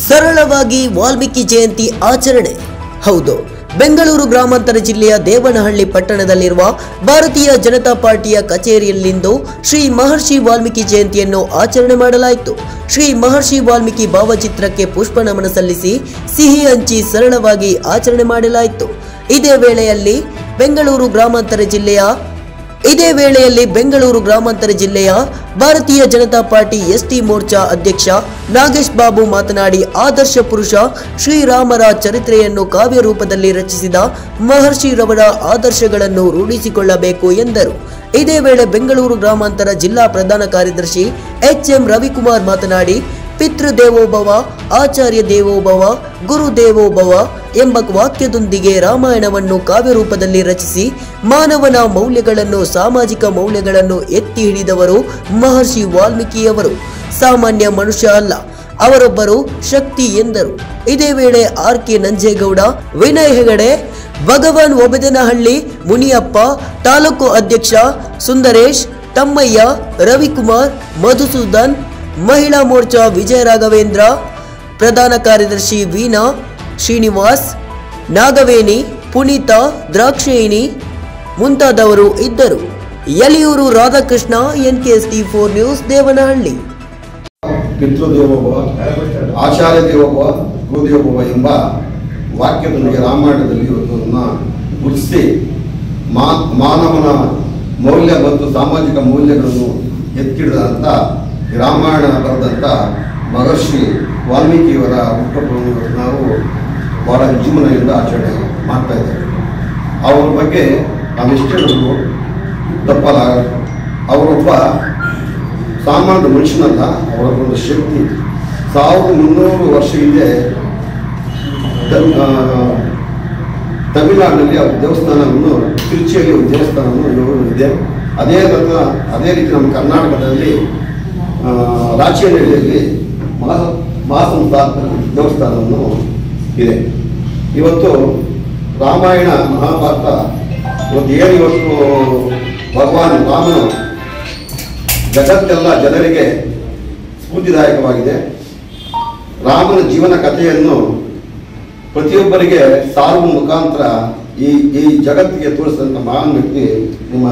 ಸರಳವಾಗಿ ವಾಲ್ಮೀಕಿ ಜಯಂತಿ ಆಚರಣೆ ಹೌದು ಬೆಂಗಳೂರು ಗ್ರಾಮಾಂತರ ಜಿಲ್ಲೆಯ ದೇವನಹಳ್ಳಿ ಪಟ್ಟಣದಲ್ಲಿರುವ ಭಾರತೀಯ ಜನತಾ ಪಾರ್ಟಿಯ ಕಚೇರಿಯಲ್ಲಿಂದು ಶ್ರೀ ಮಹರ್ಷಿ ವಾಲ್ಮೀಕಿ ಜಯಂತಿಯನ್ನು ಆಚರಣೆ ಮಾಡಲಾಯಿತು ಶ್ರೀ ಮಹರ್ಷಿ ವಾಲ್ಮೀಕಿ ಭಾವಚಿತ್ರಕ್ಕೆ ಪುಷ್ಪ ನಮನ ಸಲ್ಲಿಸಿ ಸಿಹಿ ಹಂಚಿ ಸರಳವಾಗಿ ಆಚರಣೆ ಮಾಡಲಾಯಿತು ಇದೇ ವೇಳೆಯಲ್ಲಿ ಬೆಂಗಳೂರು ಗ್ರಾಮಾಂತರ ಜಿಲ್ಲೆಯ ಇದೇ ವೇಳೆಯಲ್ಲಿ ಬೆಂಗಳೂರು ಗ್ರಾಮಾಂತರ ಜಿಲ್ಲೆಯ ಭಾರತೀಯ ಜನತಾ ಪಾರ್ಟಿ ಎಸ್ಟಿ ಮೋರ್ಚಾ ಅಧ್ಯಕ್ಷ ನಾಗೇಶ್ ಬಾಬು ಮಾತನಾಡಿ ಆದರ್ಶ ಪುರುಷ ಶ್ರೀರಾಮರ ಚರಿತ್ರೆಯನ್ನು ಕಾವ್ಯ ರೂಪದಲ್ಲಿ ರಚಿಸಿದ ಮಹರ್ಷಿರವರ ಆದರ್ಶಗಳನ್ನು ರೂಢಿಸಿಕೊಳ್ಳಬೇಕು ಎಂದರು ಇದೇ ವೇಳೆ ಬೆಂಗಳೂರು ಗ್ರಾಮಾಂತರ ಜಿಲ್ಲಾ ಪ್ರಧಾನ ಕಾರ್ಯದರ್ಶಿ ಎಚ್ ಎಂ ರವಿಕುಮಾರ್ ಮಾತನಾಡಿ ಪಿತೃ ದೇವೋಭವ ಆಚಾರ್ಯ ದೇವೋಭವ ಗುರು ದೇವೋಭವ ಎಂಬ ವಾಕ್ಯದೊಂದಿಗೆ ರಾಮಾಯಣವನ್ನು ಕಾವ್ಯ ರೂಪದಲ್ಲಿ ರಚಿಸಿ ಮಾನವನ ಮೌಲ್ಯಗಳನ್ನು ಸಾಮಾಜಿಕ ಮೌಲ್ಯಗಳನ್ನು ಎತ್ತಿ ಹಿಡಿದವರು ಮಹರ್ಷಿ ವಾಲ್ಮೀಕಿಯವರು ಸಾಮಾನ್ಯ ಮನುಷ್ಯ ಅಲ್ಲ ಅವರೊಬ್ಬರು ಶಕ್ತಿ ಎಂದರು ಇದೇ ವೇಳೆ ಆರ್ ಕೆ ನಂಜೇಗೌಡ ವಿನಯ್ ಹೆಗಡೆ ಭಗವಾನ್ ಒಬೆದನಹಳ್ಳಿ ಮುನಿಯಪ್ಪ ತಾಲೂಕು ಅಧ್ಯಕ್ಷ ಸುಂದರೇಶ್ ತಮ್ಮಯ್ಯ ರವಿಕುಮಾರ್ ಮಧುಸೂದನ್ ಮಹಿಳಾ ಮೋರ್ಚಾ ವಿಜಯ ರಾಘವೇಂದ್ರ ಪ್ರಧಾನ ಕಾರ್ಯದರ್ಶಿ ವೀಣಾ ಶ್ರೀನಿವಾಸ್ ನಾಗವೇಣಿ ಪುನೀತ ದ್ರಾಕ್ಷೇಯಿನಿ ಮುಂತಾದವರು ಇದ್ದರು Yaliyur Radhakrishna NKST four news Devanahalli ಪಿತೃದೇವೋಭವ ಆಚಾರ್ಯ ದೇವೋಭವ ಗುರುದೇವೋಭವ ಎಂಬ ವಾಕ್ಯದೊಂದಿಗೆ ರಾಮಾಯಣದಲ್ಲಿ ಇವತ್ತನ್ನ ಗುರುತಿಸಿ ಮಾ ಮಾನವನ ಮೌಲ್ಯ ಮತ್ತು ಸಾಮಾಜಿಕ ಮೌಲ್ಯಗಳನ್ನು ಎತ್ತಿಡಿದಂಥ ಈ ರಾಮಾಯಣ ಬರೆದಂಥ ಮಹರ್ಷಿ ವಾಲ್ಮೀಕಿಯವರ ಹುಟ್ಟುಹಬ್ಬವನ್ನು ಇವತ್ತು ನಾವು ಬಹಳ ವಿಜೃಂಭಣೆಯಿಂದ ಆಚರಣೆ ಮಾಡ್ತಾ ಇದ್ದೇವೆ ಅವರ ಬಗ್ಗೆ ನಾವೆಷ್ಟೇ ಹೇಳಿದ್ರು ತಪ್ಪಲ್ಲ ಅವರೊಬ್ಬ ಸಾಮಾನ್ಯ ಮನುಷ್ಯನಲ್ಲ ಅವರ ಒಂದು ಶಕ್ತಿ ಸಾವಿರದ ಮುನ್ನೂರು ವರ್ಷ ಹಿಂದೆ ತ- ಆ, ತಮಿಳುನಾಡಿನಲ್ಲಿ ಅವ್ರ ದೇವಸ್ಥಾನವನ್ನು ತಿರುಚಿಯಲ್ಲಿ ಒಂದು ದೇವಸ್ಥಾನವನ್ನು ಇವರು ಇದೆ ಅದೇ ಥರ ಅದೇ ರೀತಿ ನಮ್ಮ ಕರ್ನಾಟಕದಲ್ಲಿ ಆ, ರಾಚೇನಹಳ್ಳಿಯಲ್ಲಿ ಮಾಸ ಮಾಸಂತ ದೇವಸ್ಥಾನವನ್ನು ಇದೆ ಇವತ್ತು ರಾಮಾಯಣ ಮಹಾಭಾರತ ಇವತ್ತು ಏನು ಇವತ್ತು ಭಗವಾನ್ ರಾಮನು ಜಗತ್ತೆಲ್ಲ ಜನರಿಗೆ ಸ್ಫೂರ್ತಿದಾಯಕವಾಗಿದೆ ರಾಮನ ಜೀವನ ಕಥೆಯನ್ನು ಪ್ರತಿಯೊಬ್ಬರಿಗೆ ಸಾರುವ ಮುಖಾಂತರ ಈ ಈ ಜಗತ್ತಿಗೆ ತೋರಿಸಿದಂಥ ಮಹಾನ್ ವ್ಯಕ್ತಿ ನಿಮ್ಮ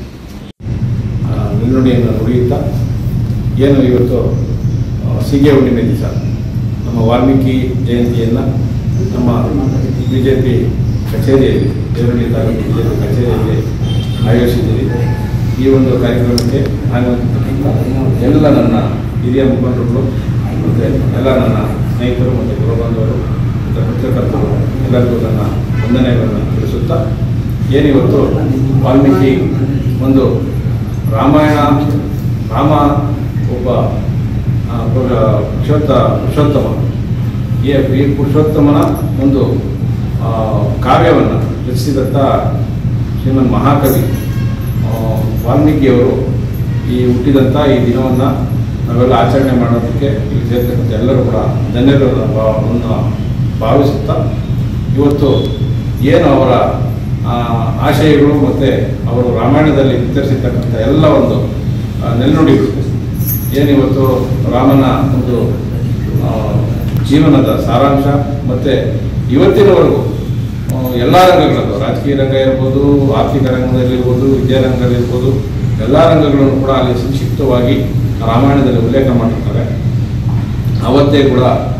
ಆ, ಮುನ್ನುಡಿಯನ್ನು ನುಡಿಯುತ್ತಾ ಏನು ಇವತ್ತು ಆ, ಸಿಗೆ ಹುಣ್ಣಿಮೆ ದಿವಸ ನಮ್ಮ ವಾಲ್ಮೀಕಿ ಜಯಂತಿಯನ್ನು ನಮ್ಮ ಬಿ ಜೆ ಪಿ ಕಚೇರಿಯಲ್ಲಿ ದೇವರಳ್ಳಿ ತಾಲೂಕು ಬಿ ಜೆ ಪಿ ಕಚೇರಿಯಲ್ಲಿ ಆಯೋಜಿಸಿದ್ದೀವಿ ಈ ಒಂದು ಕಾರ್ಯಕ್ರಮಕ್ಕೆ ಆಗಮಿಸಿರ್ತಕ್ಕಂಥ ಎಲ್ಲ ನನ್ನ ಹಿರಿಯ ಮುಖಂಡರುಗಳು ಮತ್ತು ಎಲ್ಲ ನನ್ನ ಸ್ನೇಹಿತರು ಮತ್ತು ಗುರುಬಂಧುವರು ಮತ್ತು ಪತ್ರಕರ್ತರು ಎಲ್ಲರಿಗೂ ನನ್ನ ವಂದನೆಗಳನ್ನು ತಿಳಿಸುತ್ತಾ ಏನಿವತ್ತು ವಾಲ್ಮೀಕಿ ಒಂದು ರಾಮಾಯಣ ರಾಮ ಒಬ್ಬ ಆ, ಒಬ್ಬ ಪುರುಷೋತ್ತ ಪುರುಷೋತ್ತಮ ಈ ಈ ಪುರುಷೋತ್ತಮನ ಒಂದು ಆ, ಕಾವ್ಯವನ್ನು ರಚಿಸಿದಂಥ ಶ್ರೀಮನ್ ಮಹಾಕವಿ ಆ, ವಾಲ್ಮೀಕಿಯವರು ಈ ಹುಟ್ಟಿದಂಥ ಈ ದಿನವನ್ನು ನಾವೆಲ್ಲ ಆಚರಣೆ ಮಾಡೋದಕ್ಕೆ ಇಲ್ಲಿ ಸೇರ್ತಕ್ಕಂಥ ಎಲ್ಲರೂ ಕೂಡ ಧನ್ಯರು ಭಾವವನ್ನು ಭಾವಿಸುತ್ತಾ ಇವತ್ತು ಏನು ಅವರ ಆ, ಆಶಯಗಳು ಮತ್ತು ಅವರು ರಾಮಾಯಣದಲ್ಲಿ ವಿತರಿಸಿರ್ತಕ್ಕಂಥ ಎಲ್ಲ ಒಂದು ಆ, ನೆಲೆನುಡಿಗಳು ಏನಿವತ್ತು ರಾಮನ ಒಂದು ಆ, ಜೀವನದ ಸಾರಾಂಶ ಮತ್ತು ಇವತ್ತಿನವರೆಗೂ ಆ, ಎಲ್ಲ ರಂಗಗಳಲ್ಲೂ ರಾಜಕೀಯ ರಂಗ ಇರ್ಬೋದು ಆರ್ಥಿಕ ರಂಗದಲ್ಲಿರ್ಬೋದು ವಿದ್ಯಾರಂಗದಲ್ಲಿರ್ಬೋದು ಎಲ್ಲ ರಂಗಗಳನ್ನು ಕೂಡ ಅಲ್ಲಿ ಸಂಕ್ಷಿಪ್ತವಾಗಿ ರಾಮಾಯಣದಲ್ಲಿ ಉಲ್ಲೇಖ ಮಾಡಿರ್ತಾರೆ ಅವತ್ತೇ ಕೂಡ